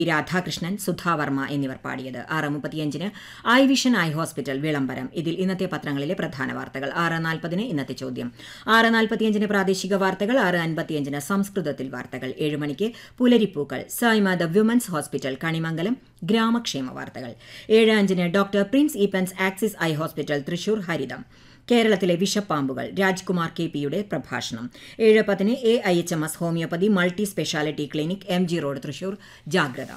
രാധാകൃഷ്ണൻ സുധാവർമ്മ എന്നിവർ പാടിയത് ആറ് മുപ്പത്തിയഞ്ചിന് ഐ വിഷൻ ഐ ഹോസ്പിറ്റൽ വിളംബരം ഇതിൽ ഇന്നത്തെ പത്രങ്ങളിലെ പ്രധാന വാർത്തകൾ ആറ് നാൽപ്പതിന് ഇന്നത്തെ ചോദ്യം ആറ് നാൽപ്പത്തിയഞ്ചിന് പ്രാദേശിക വാർത്തകൾ ആറ് അൻപത്തിയഞ്ചിന് സംസ്കൃതത്തിൽ വാർത്തകൾ ഏഴ് മണിക്ക് പുലരിപ്പൂക്കൾ Saima the women's hospital Kanimangalam ഗ്രാമക്ഷേമ വാർത്തകൾ ഏഴ് അഞ്ചിന് doctor Prince Eappen's axis eye hospital Thrissur ഹരിതം കേരളത്തിലെ വിഷപ്പാമ്പുകൾ രാജ്കുമാർ കെ പിയുടെ പ്രഭാഷണം ഏഴ് പത്തിന് A I H M S homoeopathy multi speciality clinic M G road Thrissur ജാഗ്രത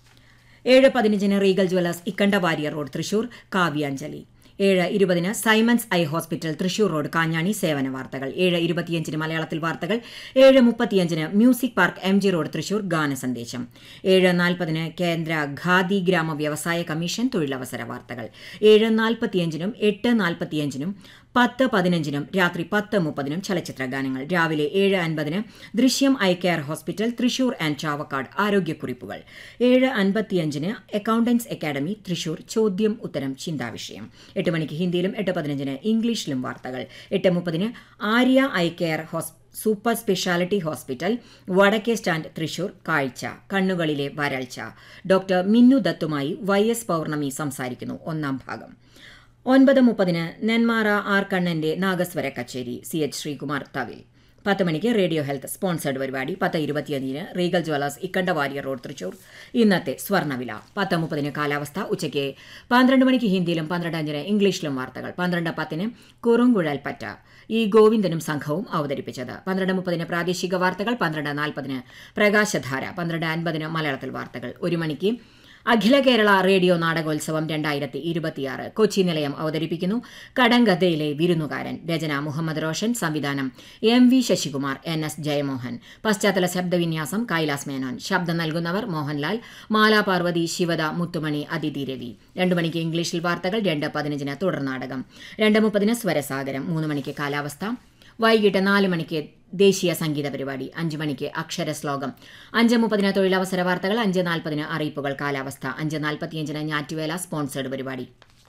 ഏഴ് പതിനഞ്ചിന് regal jewellers Ikkandawarrier road Thrissur കാവ്യാഞ്ജലി ഏഴ് ഇരുപതിന് Simon's eye hospital Thrissur road Kanjani സേവന വാർത്തകൾ ഏഴ് ഇരുപത്തിയഞ്ചിന് മലയാളത്തിൽ വാർത്തകൾ ഏഴ് മുപ്പത്തിയഞ്ചിന് music park M G road Thrissur ഗാന സന്ദേശം ഏഴ് നാൽപ്പതിന് കേന്ദ്ര ഖാദി ഗ്രാമ വ്യവസായ കമ്മീഷൻ തൊഴിലവസര വാർത്തകൾ ഏഴ് നാൽപ്പത്തിയഞ്ചിനും എട്ട് നാൽപ്പത്തിയഞ്ചിനും പത്ത് പതിനഞ്ചിനും രാത്രി പത്ത് മുപ്പതിനും ചലച്ചിത്ര ഗാനങ്ങൾ രാവിലെ ഏഴ് അൻപതിന് ദൃശ്യം eye care hospital Thrissur and Chavakkad ആരോഗ്യക്കുറിപ്പുകൾ ഏഴ് അൻപത്തിയഞ്ചിന് അക്കൌണ്ടൻസ് അക്കാദമി തൃശൂർ ചോദ്യം ഉത്തരം ചിന്താവിഷയം എട്ട് മണിക്ക് ഹിന്ദിയിലും എട്ട് പതിനഞ്ചിന് ഇംഗ്ലീഷിലും വാർത്തകൾ എട്ട് മുപ്പതിന് Arya eye care hospital super speciality hospital വടക്കേ സ്റ്റാൻഡ് തൃശൂർ കാഴ്ച കണ്ണുകളിലെ വരൾച്ച ഡോക്ടർ മിന്നു ദത്തുമായി വൈ എസ് പൗർണമി സംസാരിക്കുന്നു ഒന്നാം ഭാഗം ഒൻപത് മുപ്പതിന് നെന്മാറ ആർ കണ്ണന്റെ നാഗസ്വര കച്ചേരി സി എച്ച് ശ്രീകുമാർ തവിൽ പത്ത് മണിക്ക് റേഡിയോ ഹെൽത്ത് സ്പോൺസേഡ് പരിപാടി പത്ത് ഇരുപത്തിയഞ്ചിന് regal jewellers Ikkandawarrier road Thrissur ഇന്നത്തെ സ്വർണ്ണവില പത്ത് മുപ്പതിന് കാലാവസ്ഥ ഉച്ചയ്ക്ക് പന്ത്രണ്ട് മണിക്ക് ഹിന്ദിയിലും പന്ത്രണ്ട് അഞ്ചിന് ഇംഗ്ലീഷിലും വാർത്തകൾ പന്ത്രണ്ട് പത്തിന് കുറുങ്കുഴൽ പറ്റ ഈ ഗോവിന്ദനും സംഘവും അവതരിപ്പിച്ചത് പന്ത്രണ്ട് മുപ്പതിന് പ്രാദേശിക വാർത്തകൾ പന്ത്രണ്ട് നാൽപ്പതിന് പ്രകാശധാര പന്ത്രണ്ട് അൻപതിന് മലയാളത്തിൽ വാർത്തകൾ ഒരു മണിക്ക് അഖില കേരള റേഡിയോ നാടകോത്സവം രണ്ടായിരത്തി ഇരുപത്തിയാറ് കൊച്ചി നിലയം അവതരിപ്പിക്കുന്നു കടങ്കഥയിലെ വിരുന്നുകാരൻ രചന മുഹമ്മദ് റോഷൻ സംവിധാനം M V Sasikumar N S Jayamohan പശ്ചാത്തല ശബ്ദവിന്യാസം കൈലാസ് മേനോൻ ശബ്ദം നൽകുന്നവർ മോഹൻലാൽ മാലാ പാർവതി ശിവദ മുത്തുമണി അതിഥി രവി രണ്ടു മണിക്ക് ഇംഗ്ലീഷിൽ വാർത്തകൾ രണ്ട് പതിനഞ്ചിന് തുടർ നാടകം രണ്ട് മുപ്പതിന് സ്വരസാഗരം മൂന്ന് മണിക്ക് കാലാവസ്ഥ വൈകിട്ട് നാല് മണിക്ക് ദേശീയ സംഗീത പരിപാടി അഞ്ച് മണിക്ക് അക്ഷര ശ്ലോകം അഞ്ച് മുപ്പതിന് തൊഴിലവസര വാർത്തകൾ അഞ്ച് നാൽപ്പതിന് അറിയിപ്പുകൾ കാലാവസ്ഥ അഞ്ച് നാൽപ്പത്തിയഞ്ചിന് ഞാറ്റുവേല സ്പോൺസേഡ് പരിപാടി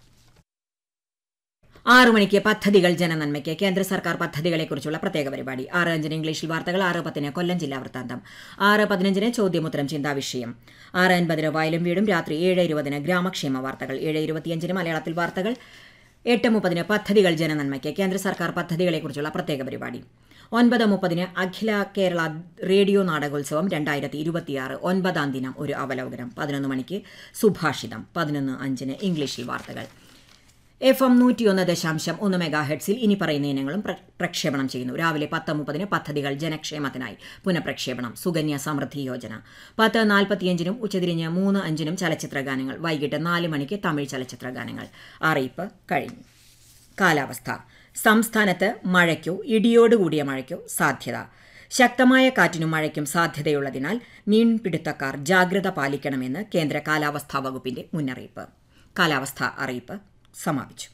ആറു മണിക്ക് പദ്ധതികൾ ജനനന്മയ്ക്ക് കേന്ദ്ര സർക്കാർ പദ്ധതികളെക്കുറിച്ചുള്ള പ്രത്യേക പരിപാടി ആറ് അഞ്ചിന് ഇംഗ്ലീഷിൽ വാർത്തകൾ ആറ് പത്തിന് കൊല്ലം ജില്ലാ വൃത്താന്തം ആറ് പതിനഞ്ചിന് ചോദ്യമുത്തരം ചിന്താവിഷയം ആറ് അൻപതിന് വയലും വീടും രാത്രി ഏഴ് ഇരുപതിന് ഗ്രാമക്ഷേമ വാർത്തകൾ ഏഴ് ഇരുപത്തിയഞ്ചിന് മലയാളത്തിൽ വാർത്തകൾ എട്ട് മുപ്പതിന് പദ്ധതികൾ ജനനന്മയ്ക്ക് കേന്ദ്ര സർക്കാർ പദ്ധതികളെക്കുറിച്ചുള്ള പ്രത്യേക പരിപാടി ഒൻപത് മുപ്പതിന് അഖില കേരള റേഡിയോ നാടകോത്സവം രണ്ടായിരത്തി ഇരുപത്തിയാറ് ഒൻപതാം ദിനം ഒരു അവലോകനം പതിനൊന്ന് മണിക്ക് സുഭാഷിതം പതിനൊന്ന് അഞ്ചിന് ഇംഗ്ലീഷിൽ വാർത്തകൾ എഫ് എം നൂറ്റിയൊന്ന് ദശാംശം ഒന്ന് മെഗാ ഹെഡ്സിൽ ഇനി പറയുന്ന ഇനങ്ങളും പ്ര- പ്രക്ഷേപണം ചെയ്യുന്നു രാവിലെ പത്ത് മുപ്പതിന് പദ്ധതികൾ ജനക്ഷേമത്തിനായി പുനഃപ്രക്ഷേപണം സുകന്യ സമൃദ്ധി യോജന പത്ത് നാൽപ്പത്തിയഞ്ചിനും ഉച്ചതിരിഞ്ഞ് മൂന്ന് അഞ്ചിനും ചലച്ചിത്ര ഗാനങ്ങൾ വൈകിട്ട് നാല് മണിക്ക് തമിഴ് ചലച്ചിത്ര ഗാനങ്ങൾ അറിയിപ്പ് കഴിഞ്ഞു കാലാവസ്ഥ സംസ്ഥാനത്ത് മഴയ്ക്കോ ഇടിയോടുകൂടിയ മഴയ്ക്കോ സാധ്യത ശക്തമായ കാറ്റിനും മഴയ്ക്കും സാധ്യതയുള്ളതിനാൽ മീൻപിടുത്തക്കാർ ജാഗ്രത പാലിക്കണമെന്ന് കേന്ദ്ര കാലാവസ്ഥാ വകുപ്പിന്റെ മുന്നറിയിപ്പ് കാലാവസ്ഥാ അറിയിപ്പ് സമാപിച്ചു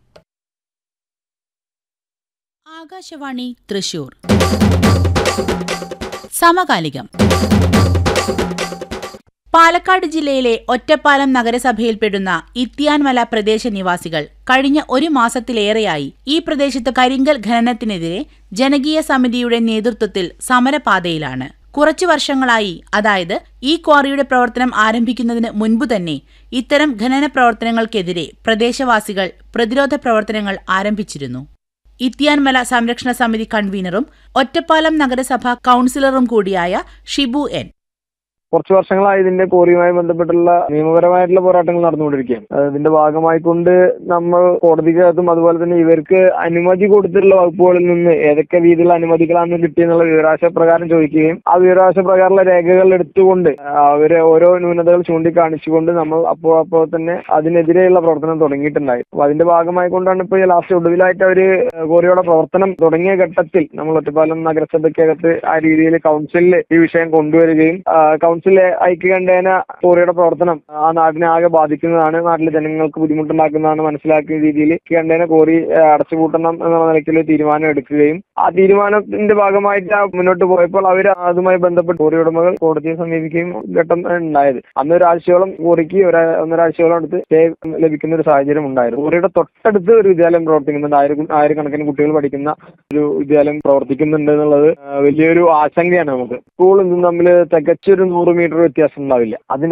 ആകാശവാണി തൃശൂർ സമകാലികം പാലക്കാട് ജില്ലയിലെ ഒറ്റപ്പാലം നഗരസഭയിൽപ്പെടുന്ന ഇത്തിയാൻമല പ്രദേശ നിവാസികൾ കഴിഞ്ഞ ഒരു മാസത്തിലേറെയായി ഈ പ്രദേശത്ത് കരിങ്കൽ ഖനനത്തിനെതിരെ ജനകീയ സമിതിയുടെ നേതൃത്വത്തിൽ സമരപാതയിലാണ് കുറച്ചു വർഷങ്ങളായി അതായത് ഈ ക്വാറിയുടെ പ്രവർത്തനം ആരംഭിക്കുന്നതിന് മുൻപ് തന്നെ ഇത്തരം ഖനന പ്രവർത്തനങ്ങൾക്കെതിരെ പ്രദേശവാസികൾ പ്രതിരോധ പ്രവർത്തനങ്ങൾ ആരംഭിച്ചിരുന്നു ഇത്തിയാൻമല സംരക്ഷണ സമിതി കൺവീനറും ഒറ്റപ്പാലം നഗരസഭ കൌൺസിലറും കൂടിയായ ഷിബു എൻ കുറച്ച് വർഷങ്ങളായി ഇതിന്റെ കോറിയുമായി ബന്ധപ്പെട്ടുള്ള നിയമപരമായിട്ടുള്ള പോരാട്ടങ്ങൾ നടന്നുകൊണ്ടിരിക്കുകയാണ് അഹ് ഇതിന്റെ ഭാഗമായിക്കൊണ്ട് നമ്മൾ കോടതിക്കകത്തും അതുപോലെ തന്നെ ഇവർക്ക് അനുമതി കൊടുത്തിട്ടുള്ള വകുപ്പുകളിൽ നിന്ന് ഏതൊക്കെ രീതിയിലുള്ള അനുമതികളാണ് കിട്ടിയെന്നുള്ള വിവരാശ പ്രകാരം ചോദിക്കുകയും ആ വിവരാശ പ്രകാരമുള്ള രേഖകൾ എടുത്തുകൊണ്ട് അവരെ ഓരോ ന്യൂനതകൾ ചൂണ്ടിക്കാണിച്ചുകൊണ്ട് നമ്മൾ അപ്പോൾ അപ്പോൾ തന്നെ അതിനെതിരെയുള്ള പ്രവർത്തനം തുടങ്ങിയിട്ടുണ്ടായി അപ്പൊ അതിന്റെ ഭാഗമായിക്കൊണ്ടാണ് ഇപ്പോൾ ഈ ലാസ്റ്റ് ഒടുവിലായിട്ട് അവര് കോറിയുടെ പ്രവർത്തനം തുടങ്ങിയ ഘട്ടത്തിൽ നമ്മൾ ഒറ്റപ്പാലം നഗരസഭയ്ക്കകത്ത് ആ രീതിയിൽ കൗൺസിലിൽ ഈ വിഷയം കൊണ്ടുവരികയും ആ, കൗൺസിലിലെ ഐക്യകണ്ഠേന കോറിയുടെ പ്രവർത്തനം ആ നാടിനെ ആകെ ബാധിക്കുന്നതാണ് നാട്ടിലെ ജനങ്ങൾക്ക് ബുദ്ധിമുട്ടുണ്ടാക്കുന്നതാണ് മനസ്സിലാക്കിയ രീതിയിൽ ഐക്യകണ്ഠേന കോറി ആ, അടച്ചുപൂട്ടണം എന്നുള്ള നിലയ്ക്കുള്ള തീരുമാനം എടുക്കുകയും ആ തീരുമാനത്തിന്റെ ഭാഗമായിട്ട് ആ മുന്നോട്ട് പോയപ്പോൾ അവർ അതുമായി ബന്ധപ്പെട്ട് കോറി ഉടമകൾ കോടതിയെ സമീപിക്കുകയും ഘട്ടം ഉണ്ടായത് അന്ന് ഒരാഴ്ചയോളം കോറിക്ക് ഒരു ഒന്നരാഴ്ചയോളം അടുത്ത് സ്റ്റേ ലഭിക്കുന്ന ഒരു സാഹചര്യം ഉണ്ടായിരുന്നു കോറിയുടെ തൊട്ടടുത്ത് ഒരു വിദ്യാലയം പ്രവർത്തിക്കുന്നുണ്ട് ആയിരം ആയിരക്കണക്കിന് കുട്ടികൾ പഠിക്കുന്ന ഒരു വിദ്യാലയം പ്രവർത്തിക്കുന്നുണ്ട് എന്നുള്ളത് ആ, വലിയൊരു ആശങ്കയാണ് നമുക്ക് സ്കൂളും ഇതും തമ്മിൽ തികച്ചൊരു നൂറ് നൂറ് മീറ്റർ വ്യത്യാസം ഉണ്ടാവില്ല അതിന്